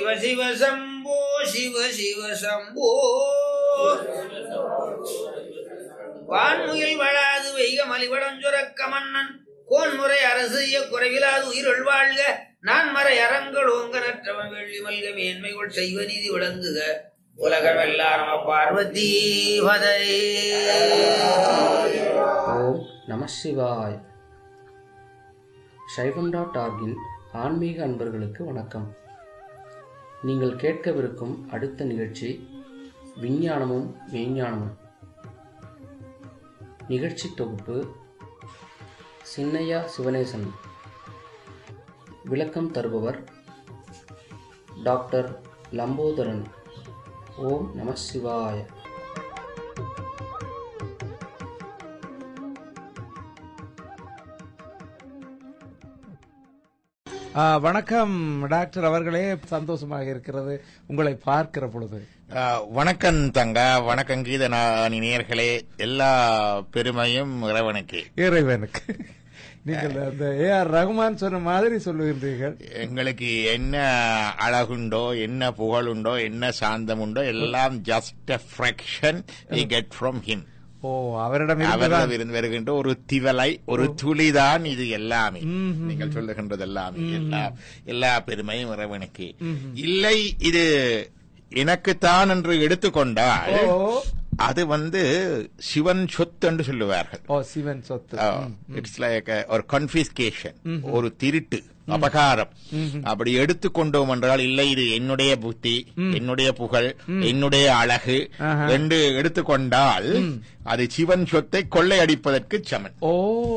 சிவ சிவ சம்போ சிவ சிவ சம்போ வான்முகில் வளாது வைக மலிவடஞ்சுரக்க மன்னன் கோன்முறை அரசு குறைவிலாது உயிரொள் வாழ்க நான் மறை அறங்கள் ஓங்க நற்றவன் வெள்ளி மல்க மேன்மைகள் செய்வ நீதி விளங்குக உலகமெல்லாம் நம பார்வதி பதை ஓம் நம சிவாய் சைவம் டாட் ஆர்கின் ஆன்மீக அன்பர்களுக்கு வணக்கம் நீங்கள் கேட்கவிருக்கும் அடுத்த நிகழ்ச்சி விஞ்ஞானமும் மெய்ஞானமும் நிகழ்ச்சி தொகுப்பு சின்னையா சிவனேசன் விளக்கம் தருபவர் டாக்டர் லம்போதரன் ஓம் நம சிவாய ஆ, வணக்கம் டாக்டர் அவர்களே சந்தோஷமாக இருக்கிறது உங்களை பார்க்கிற பொழுது ஆ, வணக்கம் தங்க வணக்கம் கீதநாணி நேயர்களே எல்லா பெருமையும் இறைவனுக்கு இறைவனுக்கு நீங்கள் அந்த ஏ ஆர் ரகுமான் சொன்ன மாதிரி சொல்லுகின்றீர்கள் எங்களுக்கு என்ன அழகுண்டோ என்ன புகழுண்டோ என்ன சாந்தம் உண்டோ எல்லாம் just a fraction we get from him ஓ அவரிடம் அவரிடம் இருந்துதான் இருந்து வருகின்ற ஒரு திவலை ஒரு துளிதான் இது எல்லாமே நீங்கள் சொல்லுகின்றது எல்லாமே எல்லா எல்லா பெருமையும் இறைவனுக்கு இல்லை இது எனக்குத்தான் என்று எடுத்துக்கொண்டால் ஓ அது வந்து சிவன் சொத்து என்று சொல்லுவார்கள் ஓ சிவன் சொத்து இட்ஸ் லைக் ஒரு கன்பிஸ்கேஷன் ஒரு திருட்டு அபகாரம் அப்படி எடுத்துக்கொண்டோம் என்றால் இல்லை இது என்னுடைய புத்தி என்னுடைய புகழ் என்னுடைய அழகு ஆஹா. என்று எடுத்துக்கொண்டால் அது சிவன் சொத்தை கொள்ளையடிப்பதற்கு சமன் ஓ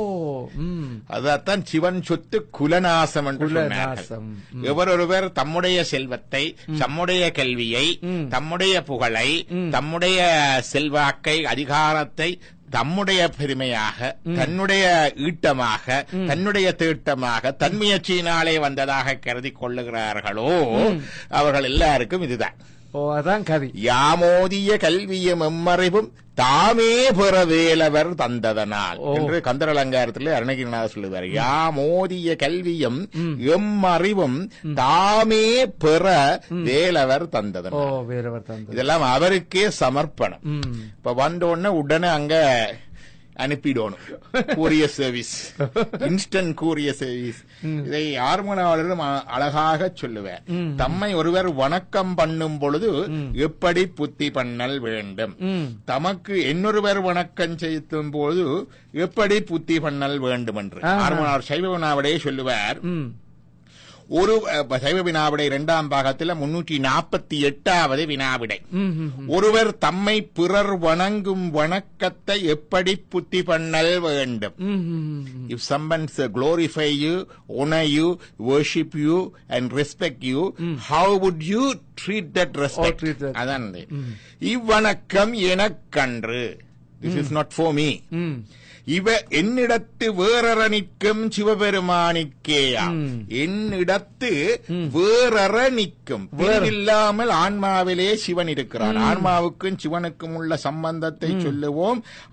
ம் அதான் சிவன் சொத்து குலநாசம் என்று குலநாசம். சொன்னார்கள் எவரொருவர் தம்முடைய செல்வத்தை தம்முடைய கல்வியை தம்முடைய புகழை தம்முடைய செல்வாக்கை அதிகாரத்தை தம்முடைய பெருமையாக தன்னுடைய ஈட்டமாக தன்னுடைய தீட்டமாக தன் முயற்சியினாலே வந்ததாக கருதி கொள்ளுகிறார்களோ அவர்கள் எல்லாருக்கும் இதுதான் ஓ அதான் கவி யாமோதிய கல்வியும் எம்மறிவும் தாமே பெற வேலவர் தந்ததனால் ஓ. என்று கந்தர் அலங்காரத்தில் அருணகிரிநாதர் சொல்லுவார் யாமோதிய கல்வியும் எம்மறிவும் தாமே பெற வேலவர் ஓ தந்ததனால் வேறவர் தந்தது இதெல்லாம் அவருக்கே சமர்ப்பணம் ம் இப்ப வந்த உடனே உடனே அங்க அனுப்பிடணும் கூரிய சர்வீஸ் இன்ஸ்டன்ட் கூரிய சர்வீஸ் இதை ஆர்மனாளரும் அ- அழகாக சொல்லுவேன் தம்மை ஒருவர் வணக்கம் பண்ணும் பொழுது எப்படி புத்தி பண்ணல் வேண்டும் ம் தமக்கு இன்னொருவர் வணக்கம் செய்யும் போது எப்படி புத்தி பண்ணல் வேண்டும் என்று ஆஹா. ஆர்மனார் சைவனாவிடையே சொல்லுவார் ம் ஒரு அஹ், சைவ வினாவிடை இரண்டாம் பாகத்தில் முன்னூற்றி நாற்பத்தி எட்டாவது வினாவிடை ம் ம், ம். ஒருவர் தம்மை பிறர் வணங்கும் வணக்கத்தை எப்படி புத்தி பண்ணல் வேண்டும் ம், ம், ம். If someone uh, glorify you, honor you, worship you, and respect you, how would you treat that respect? treat that. அதான் இது. இவ்வணக்கம் எனக்கன்று this is not for me ம் இவ என்னிடத்து வேறற நிற்கும் சிவபெருமானிக்கேயா என்னிடத்து வேறற நிற்கும் இல்லாமல் ஆன்மாவிலே சிவன் இருக்கிறான் ஆன்மாவுக்கும் சிவனுக்கும் உள்ள சம்பந்தத்தை சொல்லுவோம்